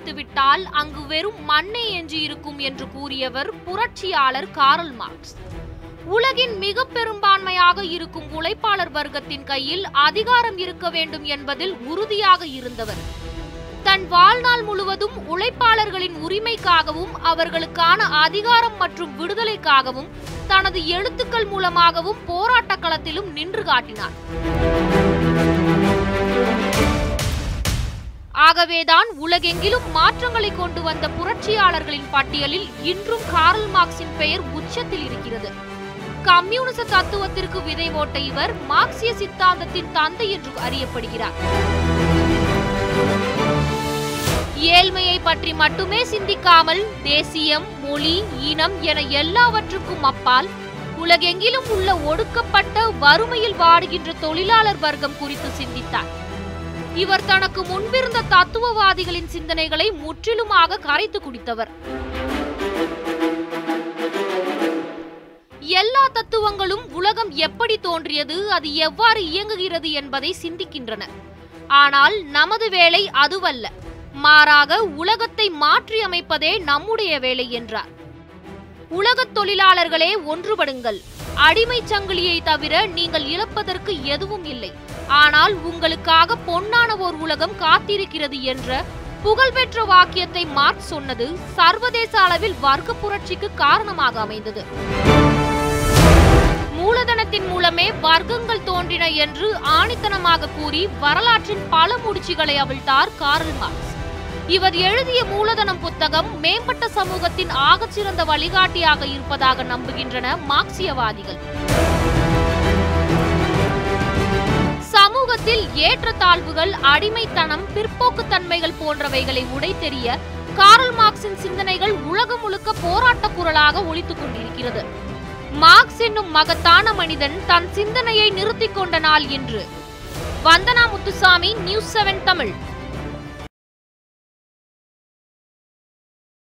அழித்துவிட்டால் அங்கு வெறும் மண்ணே எஞ்சியிருக்கும் என்று கூறியவர் புரட்சியாளர் காரல் மார்க்ஸ் உலகின் மிக பெரும்பான்மையாக இருக்கும் உழைப்பாளர் வர்க்கத்தின் கையில் அதிகாரம் இருக்க வேண்டும் என்பதில் உறுதியாக இருந்தவர் தன் வாழ்நாள் முழுவதும் உழைப்பாளர்களின் உரிமைக்காகவும் அவர்களுக்கான அதிகாரம் மற்றும் விடுதலைக்காகவும் தனது எழுத்துக்கள் மூலமாகவும் போராட்ட களத்திலும் நின்று காட்டினார் ஆகவேதான் உலகெங்கிலும் மாற்றங்களை கொண்டு வந்த புரட்சியாளர்களின் பட்டியலில் இன்றும் கார்ல் மார்க்சின் பெயர் உச்சத்தில் இருக்கிறது கம்யூனிச தத்துவத்திற்கு விதை போட்ட இவர் மார்க்சிய சித்தாந்தத்தின் தந்தை என்று அறியப்படுகிறார் ஏழ்மையை பற்றி மட்டுமே சிந்திக்காமல் தேசியம் மொழி இனம் என எல்லாவற்றுக்கும் அப்பால் உலகெங்கிலும் உள்ள ஒடுக்கப்பட்ட வறுமையில் வாடுகின்ற தொழிலாளர் வர்க்கம் குறித்து சிந்தித்தார் இவர் தனக்கு முன்பிருந்த தத்துவவாதிகளின் சிந்தனைகளை முற்றிலுமாக கரைத்து குடித்தவர் எல்லா தத்துவங்களும் உலகம் எப்படி தோன்றியது அது எவ்வாறு இயங்குகிறது என்பதை சிந்திக்கின்றன ஆனால் நமது வேலை அதுவல்ல மாறாக உலகத்தை மாற்றி அமைப்பதே நம்முடைய வேலை என்றார் உலகத் தொழிலாளர்களே ஒன்றுபடுங்கள் அடிமை சங்கிலியை தவிர நீங்கள் இழப்பதற்கு எதுவும் இல்லை ஆனால் உங்களுக்காக பொன்னான ஓர் உலகம் காத்திருக்கிறது என்ற புகழ்பெற்ற வாக்கியத்தை மார்க்ஸ் சொன்னது சர்வதேச அளவில் வர்க்க புரட்சிக்கு காரணமாக அமைந்தது மூலதனத்தின் மூலமே வர்க்கங்கள் தோன்றின என்று ஆணித்தனமாக கூறி வரலாற்றின் பல முடிச்சுகளை அவிழ்த்தார் கார்ல் மார்க்ஸ் இவர் எழுதிய மூலதனம் புத்தகம் மேம்பட்ட சமூகத்தின் ஆகச்சிறந்த வழிகாட்டியாக இருப்பதாக நம்புகின்றன மார்க்சியவாதிகள் சமூகத்தில் ஏற்றத்தாழ்வுகள் அடிமைத்தனம் பிற்போக்குத்தன்மைகள் போன்றவைகளை உடைத்தெறிய கார்ல் மார்க்சின் சிந்தனைகள் உலகம் முழுக்க போராட்ட குரலாக ஒலித்துக் கொண்டிருக்கிறது மார்க்ஸ் என்னும் மகத்தான மனிதன் தன் சிந்தனையை நிறுத்திக் கொண்ட நாள் இன்று வந்தனா முத்துசாமி நியூஸ் செவன் தமிழ்